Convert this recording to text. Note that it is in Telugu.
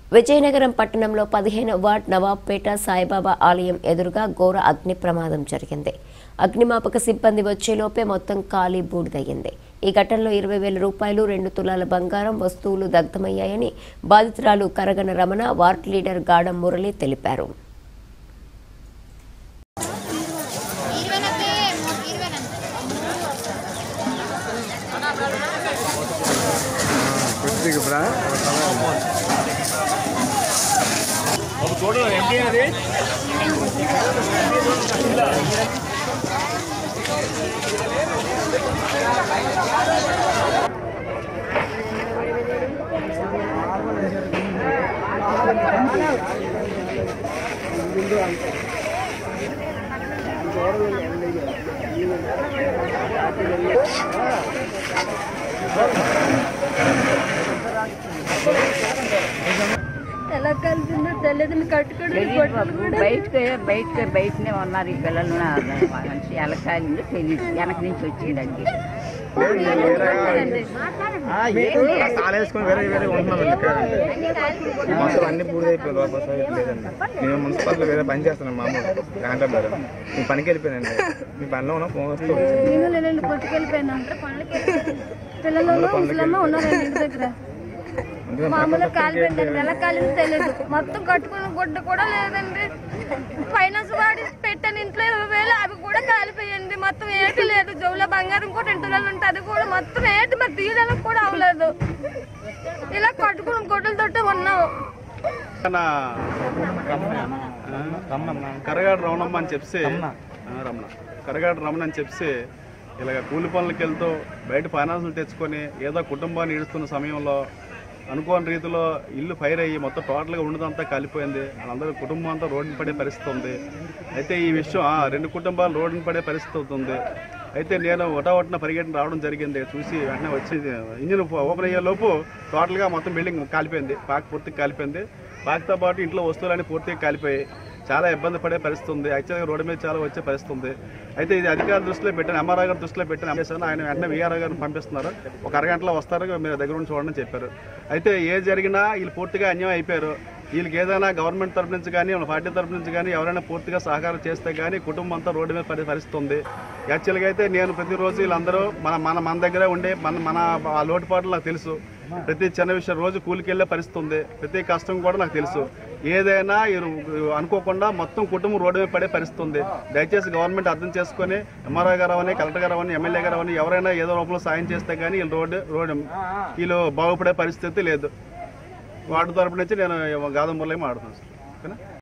విజయనగరం పట్టణంలో పదిహేను వార్డ్ నవాబ్పేట సాయిబాబా ఆలయం ఎదురుగా ఘోర అగ్ని ప్రమాదం జరిగింది అగ్నిమాపక సిబ్బంది వచ్చేలోపే మొత్తం ఖాళీ బూడిదయ్యింది ఈ ఘటనలో ఇరవై వేల రూపాయలు రెండు తులాల బంగారం వస్తువులు దగ్ధమయ్యాయని బాధితురాలు కరగన రమణ వార్డ్ లీడర్ గాడం మురళి తెలిపారు కొద్దిగా బ్రా చూడండి ఎంపీ అది ఎలా కలిసిందో తెలియదు కట్టుకోవడం బట్టలు కూడా బయటకే బయటకే బయటనే ఉన్నారు ఈ పిల్లలు నా మనిషి ఎలా కాలిందో తెలియదు వెనక నుంచి వచ్చిందండి తెలియదండి. తాళేసుకొని వేరే వేరే ఉంటున్నాం ఇక్కడ మొత్తం అన్ని పూర్తి అయిపోయి లోపల సైడ్ లేదండి నేను మున్సిపాలిటీ వేరే పని చేస్తున్నాను మామూలు కాంటాక్ట్ గారు మీ పనికి వెళ్ళిపోయానండి మీ పనిలో ఉన్నా ఫోన్ వస్తూ నేను లేదండి కొట్టుకెళ్ళిపోయాను పిల్లలు ముసలమ్మ ఉన్నారండి ఇంటి దగ్గర మామూలుగా కాలిపోయిందండి ఎలా కాలిందో తెలియదు మొత్తం కట్టుకున్న గుడ్డ కూడా లేదండి ఫైనాన్స్ వాడి పెట్టాను ఇంట్లో ఇరవై వేలు అవి కూడా కాలిపోయింది మొత్తం ఏటి లేదు జోలో బంగారం కూడా ఇంట్లో ఉంటే అది కూడా మొత్తం ఏటి మరి తీయడానికి కూడా అవ్వలేదు ఇలా కట్టుకున్న గుడ్డలతోటే ఉన్నాం కరగాడు రమణమ్మ అని చెప్పి రమణ కరగాడు రమణ అని చెప్పి ఇలాగ కూలి పనులకు వెళ్తూ బయట ఫైనాన్సులు తెచ్చుకొని ఏదో కుటుంబాన్ని ఈడుస్తున్న సమయంలో అనుకోని రీతిలో ఇల్లు ఫైర్ అయ్యి మొత్తం టోటల్గా ఉండదంతా కాలిపోయింది వాళ్ళందరూ కుటుంబం అంతా రోడ్డున పడే పరిస్థితి ఉంది అయితే ఈ విషయం ఆ, రెండు కుటుంబాలు రోడ్డున పడే పరిస్థితి అవుతుంది అయితే నేను ఒటా పరిగెట్టిన రావడం జరిగింది చూసి వెంటనే వచ్చి ఇంజిన్ ఓపెన్ అయ్యే లోపు టోటల్గా మొత్తం బిల్డింగ్ కాలిపోయింది పాక పూర్తిగా కాలిపోయింది పాకతో పాటు ఇంట్లో వస్తువులన్నీ పూర్తిగా కాలిపోయాయి చాలా ఇబ్బంది పడే పరిస్థితి ఉంది యాక్చువల్గా రోడ్డు మీద చాలా వచ్చే పరిస్థితి ఉంది అయితే ఇది అధికార దృష్టిలో పెట్టాను ఎంఆర్ఆర్ గారి దృష్టిలో పెట్టాను చేశాను ఆయన వెంటనే వీఆర్ఆర్ గారిని పంపిస్తున్నారు ఒక అరగంటలో వస్తారు మీరు దగ్గర ఉండి చూడండి అని చెప్పారు అయితే ఏ జరిగినా వీళ్ళు పూర్తిగా అన్యాయం అయిపోయారు వీళ్ళకి ఏదైనా గవర్నమెంట్ తరపు నుంచి కానీ వాళ్ళ పార్టీ తరపు నుంచి కానీ ఎవరైనా పూర్తిగా సహకారం చేస్తే కానీ కుటుంబం అంతా రోడ్డు మీద పడే పరిస్థితి ఉంది యాక్చువల్గా అయితే నేను ప్రతిరోజు వీళ్ళందరూ మన మన మన దగ్గరే ఉండే మన మన ఆ లోటుపాట్లు నాకు తెలుసు ప్రతి చిన్న విషయం రోజు కూలికి వెళ్ళే పరిస్థితి ఉంది ప్రతి కష్టం కూడా నాకు తెలుసు ఏదైనా ఈ- అనుకోకుండా మొత్తం కుటుంబం రోడ్డు మీద పడే పరిస్థితి ఉంది దయచేసి గవర్నమెంట్ అర్థం చేసుకొని ఎంఆర్ఐ గారు అవని కలెక్టర్ గారు అవని ఎమ్మెల్యే గారు అవని ఎవరైనా ఏదో రూపంలో సాయం చేస్తే కానీ వీళ్ళు రోడ్డు రోడ్డు వీళ్ళు బాగుపడే పరిస్థితి లేదు వార్డు తరపు నుంచి నేను గాదం మురళి మాట్లాడుతున్నాను సార్ ఓకేనా